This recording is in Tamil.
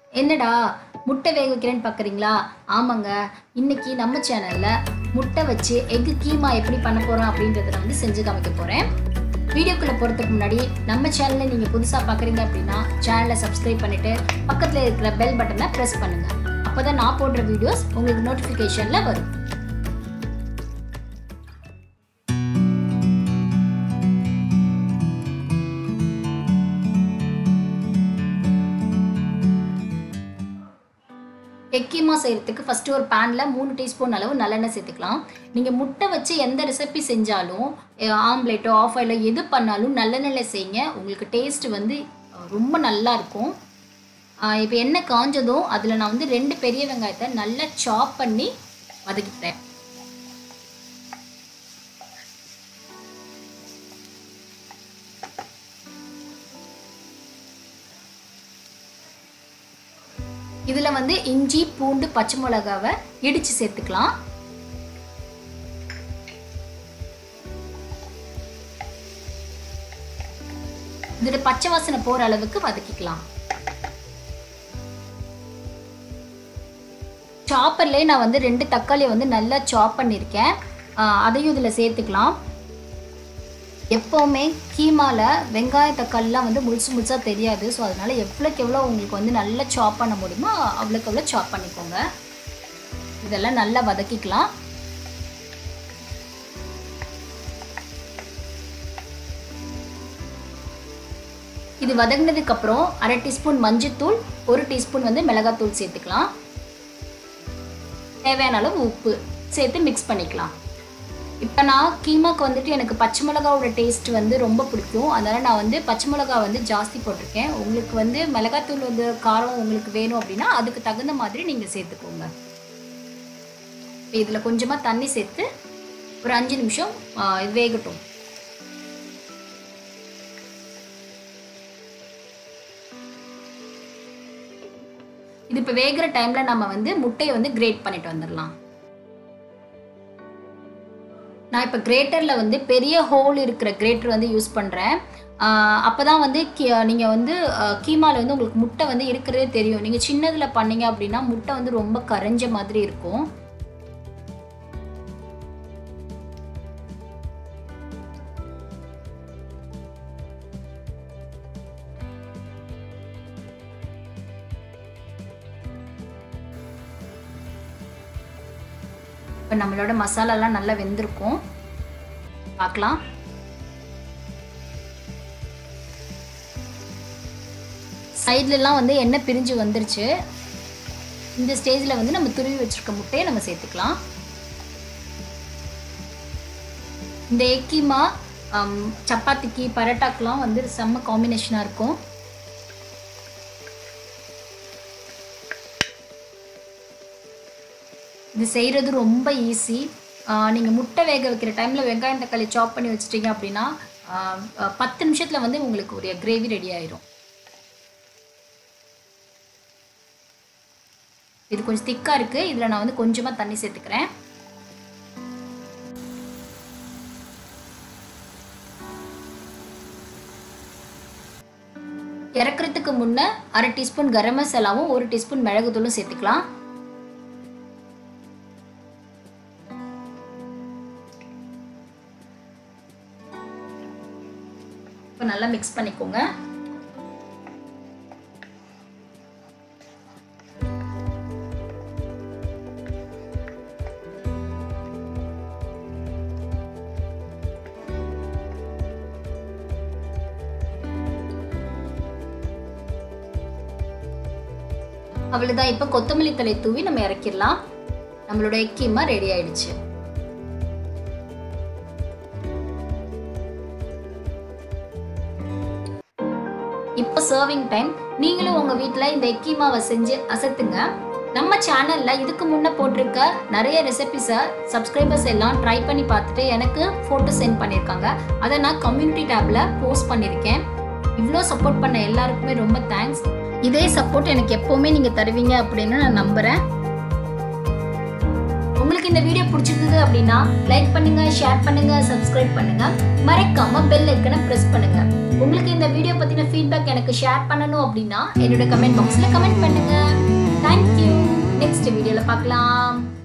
என்னடா முட்டை வேக வைக்கிறேன்னு பார்க்குறீங்களா ஆமாங்க இன்னைக்கு நம்ம சேனலில் முட்டை வச்சு எக்கு கீமா எப்படி பண்ண போகிறோம் அப்படின்றத நான் வந்து செஞ்சு காமிக்க போகிறேன் வீடியோக்குள்ளே போகிறதுக்கு முன்னாடி நம்ம சேனலை நீங்கள் புதுசாக பார்க்குறீங்க அப்படின்னா சேனலை சப்ஸ்கிரைப் பண்ணிவிட்டு பக்கத்தில் இருக்கிற பெல் பட்டனை ப்ரெஸ் பண்ணுங்கள் அப்போ தான் நான் போடுற வீடியோஸ் உங்களுக்கு நோட்டிஃபிகேஷனில் வரும் எக்கீமா செய்கிறதுக்கு ஃபஸ்ட்டு ஒரு பேனில் மூணு டீஸ்பூன் அளவு நல்லெண்ணெய் சேர்த்துக்கலாம் நீங்கள் முட்டை வச்சு எந்த ரெசிபி செஞ்சாலும் ஆம்லேட்டோ ஆஃப் ஆயிலோ எது பண்ணாலும் நல்லெண்ணெயில் செய்யுங்க உங்களுக்கு டேஸ்ட் வந்து அஹ், ரொம்ப நல்லா இருக்கும் இப்போ எண்ணெய் காஞ்சதும் அதில் நான் வந்து ரெண்டு பெரிய வெங்காயத்தை நல்லா சாப் பண்ணி வதக்கிட்டேன் இதில் வந்து இஞ்சி பூண்டு பச்சை மிளகாவை இடித்து சேர்த்துக்கலாம் இதோட பச்சை வாசனை போகிற அளவுக்கு வதக்கிக்கலாம் சாப்பர்லேயே நான் வந்து ரெண்டு தக்காளியை வந்து நல்லா சாப் பண்ணியிருக்கேன் ஆஹ் அதையும் இதில் சேர்த்துக்கலாம் எப்போவுமே கீமாவில் வெங்காய தக்காளிலாம் வந்து முழுசு முழுசாக தெரியாது ஸோ அதனால் எவ்வளோக்கு எவ்வளோ உங்களுக்கு வந்து நல்லா சாப் பண்ண முடியுமோ அவ்வளோக்கு எவ்வளோ சாப் பண்ணிக்கோங்க இதெல்லாம் நல்லா வதக்கிக்கலாம் இது வதங்கினதுக்கப்புறம் அரை டீஸ்பூன் மஞ்சத்தூள் ஒரு டீஸ்பூன் வந்து மிளகாத்தூள் சேர்த்துக்கலாம் தேவையான அளவு உப்பு சேர்த்து மிக்ஸ் பண்ணிக்கலாம் இப்போ நான் கீமாக்கு வந்துட்டு எனக்கு பச்சை மிளகாவோட டேஸ்ட் வந்து ரொம்ப பிடிக்கும் அதனால் நான் வந்து பச்சை மிளகா வந்து ஜாஸ்தி போட்டிருக்கேன் உங்களுக்கு வந்து மிளகாத்தூள் வந்து காரம் உங்களுக்கு வேணும் அப்படின்னா அதுக்கு தகுந்த மாதிரி நீங்கள் சேர்த்துக்கோங்க இப்போ இதில் கொஞ்சமாக தண்ணி சேர்த்து ஒரு அஞ்சு நிமிஷம் ஆ, இது வேகட்டும் இது இப்போ வேகிற டைமில் நம்ம வந்து முட்டையை வந்து கிரேட் பண்ணிட்டு வந்துடலாம் நான் இப்போ கிரேட்டரில் வந்து பெரிய ஹோல் இருக்கிற கிரேட்டர் வந்து யூஸ் பண்ணுறேன் அப்போ தான் வந்து நீங்கள் வந்து கீமாவில் வந்து உங்களுக்கு முட்டை வந்து இருக்கிறதே தெரியும் நீங்கள் சின்னதில் பண்ணீங்க அப்படின்னா முட்டை வந்து ரொம்ப கரைஞ்ச மாதிரி இருக்கும் இப்போ நம்மளோட மசாலாலாம் நல்லா வெந்திருக்கும் பார்க்கலாம் சைட்லலாம் வந்து எண்ணெய் பிரிஞ்சு வந்துருச்சு இந்த ஸ்டேஜில் வந்து நம்ம துருவி வச்சிருக்க முட்டையை நம்ம சேர்த்துக்கலாம் இந்த எக்கிமா சப்பாத்திக்கு பரோட்டாக்கெலாம் வந்து செம்ம காம்பினேஷனாக இருக்கும் இது செய்கிறது ரொம்ப ஈஸி நீங்கள் முட்டை வேக வைக்கிற டைமில் வெங்காயம் தக்காளி சாப் பண்ணி வச்சிட்டீங்க அப்படின்னா ஆஹ் ஆஹ் பத்து நிமிஷத்தில் வந்து உங்களுக்கு ஒரு கிரேவி ரெடி ஆயிரும் இது கொஞ்சம் திக்காக இருக்குது இதில் நான் வந்து கொஞ்சமாக தண்ணி சேர்த்துக்கிறேன் இறக்குறதுக்கு முன்னே அரை டீஸ்பூன் கரம் மசாலாவும் ஒரு டீஸ்பூன் மிளகுத்தூளும் சேர்த்துக்கலாம் இப்போ நல்லா மிக்ஸ் பண்ணிக்கோங்க அவ்வளோதான் இப்போ கொத்தமல்லி தலை தூவி நம்ம இறக்கிடலாம் நம்மளோட எக்கீமா ரெடி ஆயிடுச்சு இப்போ சர்விங் டைம் நீங்களும் உங்க வீட்டில் இந்த எக்கீமாவை செஞ்சு அசத்துங்க நம்ம சேனல்ல இதுக்கு முன்ன போட்டிருக்க நிறைய ரெசிபிஸை சப்ஸ்கிரைபர்ஸ் எல்லாம் ட்ரை பண்ணி பார்த்துட்டு எனக்கு ஃபோட்டோ சென்ட் பண்ணியிருக்காங்க அதை நான் கம்யூனிட்டி டேப்ல போஸ்ட் பண்ணியிருக்கேன் இவ்வளோ சப்போர்ட் பண்ண எல்லாருக்குமே ரொம்ப தேங்க்ஸ் இதே சப்போர்ட் எனக்கு எப்போவுமே நீங்கள் தருவீங்க அப்படின்னு நான் நம்புகிறேன் உங்களுக்கு இந்த வீடியோ பிடிச்சிருந்தது அப்படின்னா லைக் பண்ணுங்க ஷேர் பண்ணுங்க சப்ஸ்கிரைப் பண்ணுங்க மறக்காம பெல் ஐக்கனை பிரஸ் பண்ணுங்க உங்களுக்கு இந்த வீடியோ பத்தின ஃபீட்பேக் ஃபீட்பேக் எனக்கு ஷேர் பண்ணணும் அப்படின்னா என்னோட கமெண்ட் பாக்ஸில் கமெண்ட் பண்ணுங்க தேங்க்யூ நெக்ஸ்ட் வீடியோவில் பார்க்கலாம்